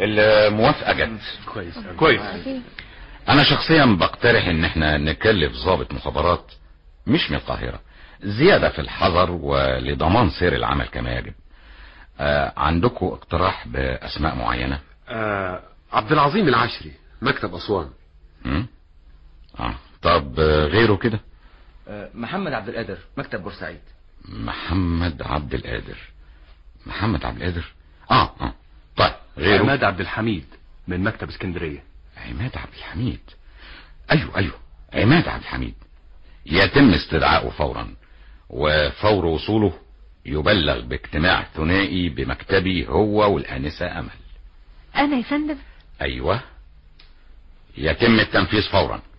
الموافقة جت كويس كويس انا شخصيا بقترح ان احنا نكلف ضابط مخابرات مش من القاهرة زيادة في الحذر ولضمان سير العمل كما يجب آه عندكم اقتراح باسماء معينة آه عبد العظيم العشري مكتب اسوان م? اه طب آه، غيره كده محمد عبد القادر مكتب بورسعيد محمد عبد القادر محمد عبد القادر اه اه طيب غيره عماد عبد الحميد من مكتب اسكندريه عماد عبد الحميد ايوه ايوه عماد عبد الحميد يتم استدعائه فورا وفور وصوله يبلغ باجتماع ثنائي بمكتبي هو والآنسة أمل انا يا فندم أيوة يتم التنفيذ فورا